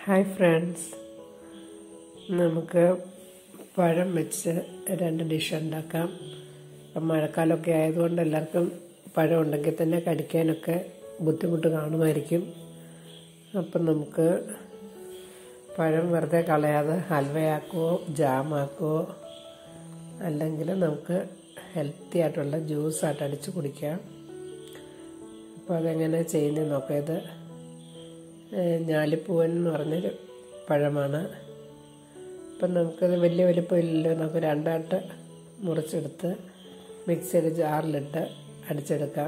hi friends നമുക്ക് പഴം വെച്ച് രണ്ട് ഡിഷ് ഉണ്ടാക്കാം ഇപ്പം മഴക്കാലമൊക്കെ ആയതുകൊണ്ട് എല്ലാവർക്കും പഴം ഉണ്ടെങ്കിൽ തന്നെ കടിക്കാനൊക്കെ ബുദ്ധിമുട്ട് കാണുമായിരിക്കും അപ്പം നമുക്ക് പഴം വെറുതെ കളയാതെ ഹൽവയാക്കുവോ ജാമാക്കുവോ അല്ലെങ്കിൽ നമുക്ക് ഹെൽത്തി ആയിട്ടുള്ള ജ്യൂസായിട്ട് അടിച്ച് കുടിക്കാം അപ്പോൾ അതെങ്ങനെ ചെയ്യുന്നത് നോക്കാം ഇത് ഞാലിപ്പൂവൻ എന്ന് പറഞ്ഞൊരു പഴമാണ് അപ്പം നമുക്കത് വലിയ വലിപ്പമില്ലല്ലോ നമുക്ക് രണ്ടായിട്ട് മുറിച്ചെടുത്ത് മിക്സിയുടെ ജാറിലിട്ട് അടിച്ചെടുക്കാം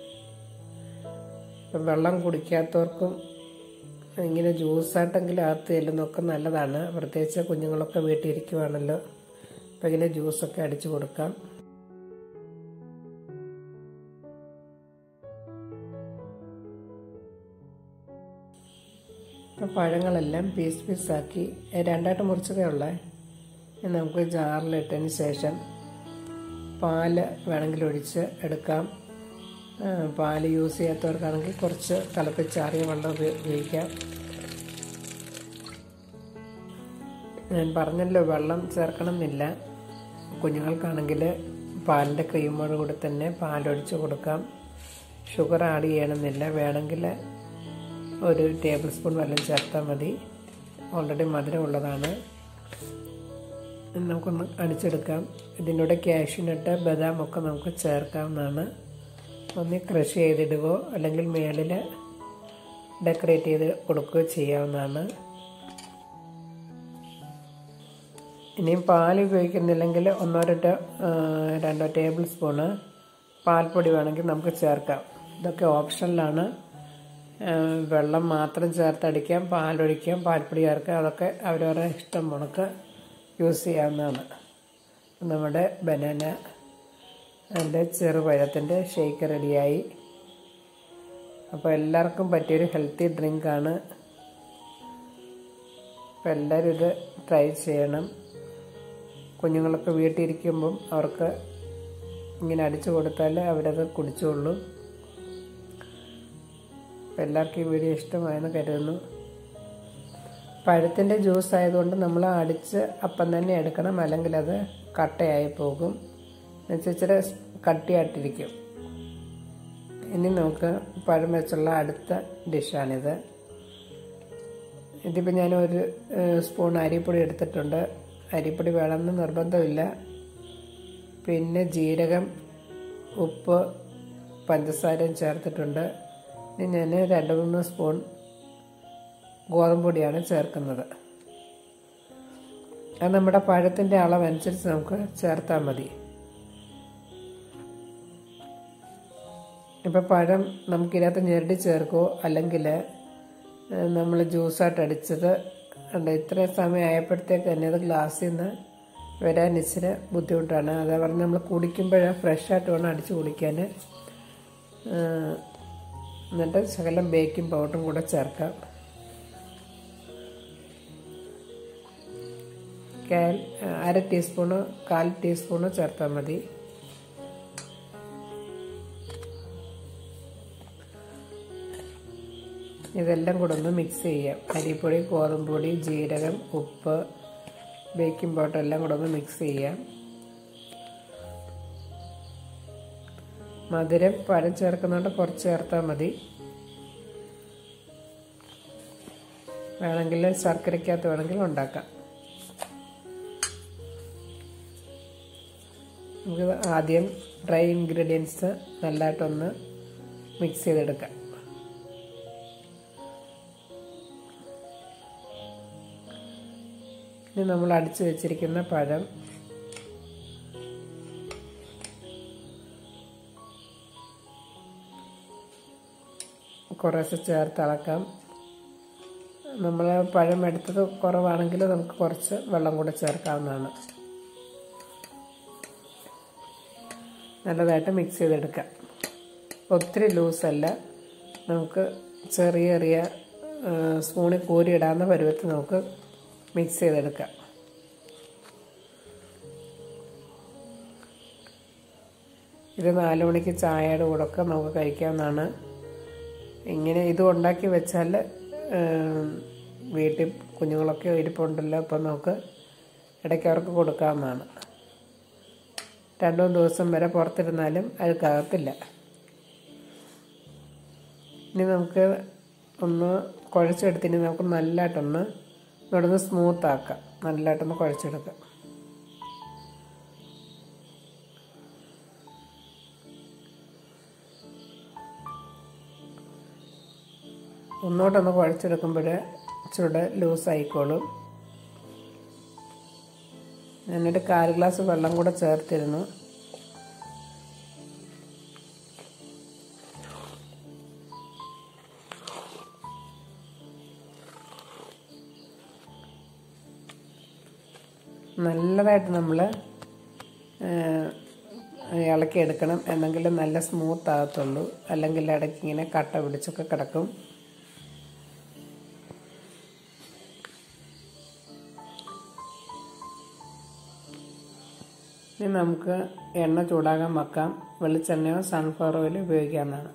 ഇപ്പം വെള്ളം കുടിക്കാത്തവർക്കും ഇങ്ങനെ ജ്യൂസായിട്ടെങ്കിലും അകത്ത് ചെല്ലുന്നതൊക്കെ നല്ലതാണ് പ്രത്യേകിച്ച് കുഞ്ഞുങ്ങളൊക്കെ വീട്ടിലിരിക്കുവാണല്ലോ അപ്പം ഇങ്ങനെ ജ്യൂസൊക്കെ അടിച്ചു കൊടുക്കാം ഇപ്പം പഴങ്ങളെല്ലാം പീസ് പീസാക്കി രണ്ടായിട്ട് മുറിച്ചതേ ഉള്ളേ നമുക്ക് ജാറിലിട്ടതിന് ശേഷം പാല് വേണമെങ്കിൽ ഒഴിച്ച് എടുക്കാം പാല് യൂസ് ചെയ്യാത്തവർക്കാണെങ്കിൽ കുറച്ച് തിളപ്പിച്ചാറിയ വെള്ളം ഉപയോഗിക്കാം ഞാൻ പറഞ്ഞല്ലോ വെള്ളം ചേർക്കണമെന്നില്ല കുഞ്ഞുങ്ങൾക്കാണെങ്കിൽ പാലിൻ്റെ ക്രീമോട് കൂടി തന്നെ പാലൊഴിച്ച് കൊടുക്കാം ഷുഗർ ആഡ് ചെയ്യണമെന്നില്ല വേണമെങ്കിൽ ഒരു ടേബിൾ സ്പൂൺ വെള്ളം ചേർത്താൽ മതി ഓൾറെഡി മധുരമുള്ളതാണ് നമുക്കൊന്ന് അടിച്ചെടുക്കാം ഇതിനൂടെ ക്യാഷ്യൂനട്ട് ബദാം ഒക്കെ നമുക്ക് ചേർക്കാവുന്നതാണ് ഒന്ന് ക്രഷ് ചെയ്തിടുകയോ അല്ലെങ്കിൽ മേളിൽ ഡെക്കറേറ്റ് ചെയ്ത് കൊടുക്കുകയോ ചെയ്യാവുന്നതാണ് ഇനിയും പാൽ ഉപയോഗിക്കുന്നില്ലെങ്കിൽ ഒന്നോ രണ്ടോ രണ്ടോ ടേബിൾ സ്പൂണ് പാൽപ്പൊടി വേണമെങ്കിൽ നമുക്ക് ചേർക്കാം ഇതൊക്കെ ഓപ്ഷനിലാണ് വെള്ളം മാത്രം ചേർത്തടിക്കാം പാലൊഴിക്കാം പാൽപ്പൊടി ചേർക്കാം അതൊക്കെ അവരവരുടെ ഇഷ്ടം മുണക്ക് യൂസ് ചെയ്യാവുന്നതാണ് നമ്മുടെ ബനാന അതിൻ്റെ ചെറുപഴത്തിൻ്റെ ഷേക്ക് റെഡിയായി അപ്പോൾ എല്ലാവർക്കും പറ്റിയൊരു ഹെൽത്തി ഡ്രിങ്കാണ് അപ്പോൾ എല്ലാവരും ഇത് ട്രൈ ചെയ്യണം കുഞ്ഞുങ്ങളൊക്കെ വീട്ടിലിരിക്കുമ്പം അവർക്ക് ഇങ്ങനെ അടിച്ചു കൊടുത്താൽ അവരത് കുടിച്ചോളൂ അപ്പോൾ എല്ലാവർക്കും ഈ വീഡിയോ ഇഷ്ടമായെന്ന് കരുതുന്നു പഴത്തിൻ്റെ ജ്യൂസ് ആയതുകൊണ്ട് നമ്മൾ അടിച്ച് അപ്പം തന്നെ എടുക്കണം അല്ലെങ്കിൽ അത് കട്ടയായി പോകും എന്നുവെച്ചാൽ ഇച്ചിരി കട്ടിയായിട്ടിരിക്കും ഇനി നമുക്ക് പഴം വെച്ചുള്ള അടുത്ത ഡിഷാണിത് ഇതിപ്പോൾ ഞാൻ ഒരു സ്പൂൺ അരിപ്പൊടി എടുത്തിട്ടുണ്ട് അരിപ്പൊടി വേണമെന്ന് നിർബന്ധമില്ല പിന്നെ ജീരകം ഉപ്പ് പഞ്ചസാരയും ചേർത്തിട്ടുണ്ട് ഇനി ഞാൻ രണ്ട് മൂന്ന് സ്പൂൺ ഗോതമ്പ് പൊടിയാണ് ചേർക്കുന്നത് അത് നമ്മുടെ പഴത്തിൻ്റെ അളവനുസരിച്ച് നമുക്ക് ചേർത്താൽ മതി ഇപ്പം പഴം നമുക്കിതിനകത്ത് ഞെരടി ചേർക്കുമോ അല്ലെങ്കിൽ നമ്മൾ ജ്യൂസായിട്ട് അടിച്ചത് ഉണ്ട് ഇത്ര സമയം ആയപ്പോഴത്തേക്ക് തന്നെ അത് ഗ്ലാസ്സിൽ നിന്ന് വരാൻ ഇച്ചിരി ബുദ്ധിമുട്ടാണ് അതേ പറഞ്ഞ് നമ്മൾ കുടിക്കുമ്പോൾ ഫ്രഷായിട്ട് വേണം അടിച്ച് കുടിക്കാൻ എന്നിട്ട് ശകലം ബേക്കിംഗ് പൗഡറും കൂടെ ചേർക്കാം കാൽ അര ടീസ്പൂണ് കാൽ ടീസ്പൂണ് ചേർത്താൽ മതി ഇതെല്ലാം കൂടെ ഒന്ന് മിക്സ് ചെയ്യാം അരിപ്പൊടി ഗോതമ്പ് പൊടി ജീരകം ഉപ്പ് ബേക്കിംഗ് പൗഡർ എല്ലാം കൂടെ ഒന്ന് മിക്സ് ചെയ്യാം മധുരം പഴം ചേർക്കുന്നുണ്ട് കുറച്ച് ചേർത്താൽ മതി വേണമെങ്കിൽ ശർക്കരയ്ക്കകത്ത് വേണമെങ്കിൽ ഉണ്ടാക്കാം നമുക്ക് ആദ്യം ഡ്രൈ ഇൻഗ്രീഡിയൻസ് നല്ലതായിട്ടൊന്ന് മിക്സ് ചെയ്തെടുക്കാം ഇനി നമ്മൾ അടിച്ചു വെച്ചിരിക്കുന്ന പഴം കുറേശ്ശെ ചേർത്ത് ഇളക്കാം നമ്മൾ പഴം എടുത്തത് കുറവാണെങ്കിൽ നമുക്ക് കുറച്ച് വെള്ളം കൂടെ ചേർക്കാവുന്നതാണ് നല്ലതായിട്ട് മിക്സ് ചെയ്തെടുക്കാം ഒത്തിരി ലൂസല്ല നമുക്ക് ചെറിയ ചെറിയ സ്പൂണിൽ കോരിയിടാവുന്ന പരുവത്തിൽ നമുക്ക് മിക്സ് ചെയ്തെടുക്കാം ഇത് നാല് മണിക്ക് ചായയുടെ കൂടെയൊക്കെ നമുക്ക് കഴിക്കാവുന്നതാണ് ഇങ്ങനെ ഇത് ഉണ്ടാക്കി വെച്ചാൽ വീട്ടിൽ കുഞ്ഞുങ്ങളൊക്കെ ഇരിപ്പുണ്ടല്ലോ അപ്പം നമുക്ക് ഇടയ്ക്ക് അവർക്ക് കൊടുക്കാവുന്നതാണ് രണ്ടു മൂന്ന് ദിവസം വരെ പുറത്തിരുന്നാലും അഴുക്കാകത്തില്ല ഇനി നമുക്ക് ഒന്ന് കുഴച്ചെടുത്ത് ഇനി നമുക്ക് നല്ലതായിട്ടൊന്ന് ഇവിടുന്ന് സ്മൂത്ത് ആക്കാം നല്ലതായിട്ടൊന്ന് കുഴച്ചെടുക്കാം ഒന്നുകൂട്ടൊന്ന് കുഴച്ചെടുക്കുമ്പോൾ ഇച്ചിരൂടെ ലൂസായിക്കോളും ഞാനൊരു കാൽ ഗ്ലാസ് വെള്ളം കൂടെ ചേർത്തിരുന്നു നല്ലതായിട്ട് നമ്മൾ ഇളക്കി എടുക്കണം എന്നെങ്കിലും നല്ല സ്മൂത്ത് ആകത്തുള്ളൂ അല്ലെങ്കിൽ ഇടയ്ക്ക് ഇങ്ങനെ കട്ട പിടിച്ചൊക്കെ കിടക്കും ഇനി നമുക്ക് എണ്ണ ചൂടാകാൻ വെക്കാം വെളിച്ചെണ്ണയോ സൺഫ്ലവർ ഓയിലോ ഉപയോഗിക്കാവുന്നതാണ്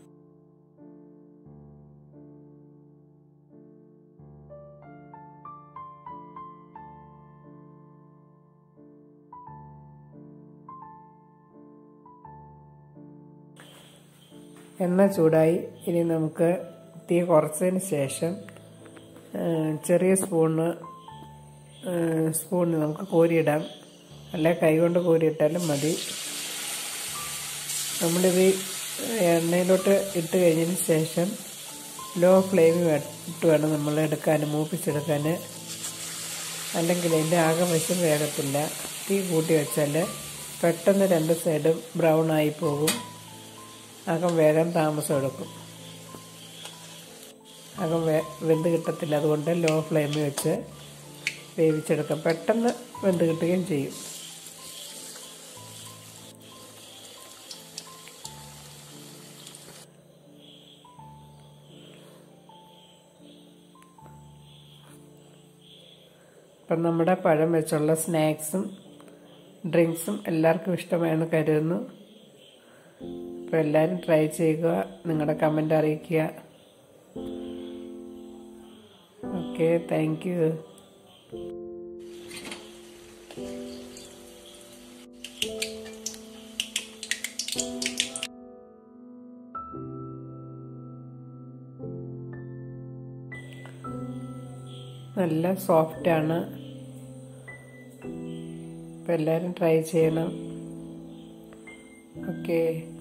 എണ്ണ ചൂടായി ഇനി നമുക്ക് തീ കുറച്ചതിന് ശേഷം ചെറിയ സ്പൂണ് സ്പൂണിന് നമുക്ക് കോരിയിടാം അല്ലെ കൈകൊണ്ട് കോരിയിട്ടാലും മതി നമ്മളിത് എണ്ണയിലോട്ട് ഇട്ട് കഴിഞ്ഞതിന് ശേഷം ലോ ഫ്ലെയിമിൽ ഇട്ട് വേണം നമ്മൾ എടുക്കാൻ മൂപ്പിച്ചെടുക്കാൻ അല്ലെങ്കിൽ അതിൻ്റെ ആകെ വശം വേഗത്തില്ല തീ കൂട്ടി വെച്ചാൽ പെട്ടെന്ന് രണ്ട് സൈഡും ബ്രൗൺ ആയി പോകും അകം വേഗം താമസം എടുക്കും അകം വേ വെന്ത് കിട്ടത്തില്ല അതുകൊണ്ട് ലോ ഫ്ലെയിമിൽ വെച്ച് വേവിച്ചെടുക്കാം പെട്ടെന്ന് വെന്ത് കിട്ടുകയും ചെയ്യും ഇപ്പം നമ്മുടെ പഴം വെച്ചുള്ള സ്നാക്സും ഡ്രിങ്ക്സും എല്ലാവർക്കും ഇഷ്ടമായെന്ന് കരുതുന്നു അപ്പോൾ എല്ലാവരും ട്രൈ ചെയ്യുക നിങ്ങളുടെ കമൻ്റ് അറിയിക്കുക ഓക്കെ താങ്ക് യു നല്ല സോഫ്റ്റാണ് അപ്പോൾ എല്ലാവരും ട്രൈ ചെയ്യണം ഓക്കെ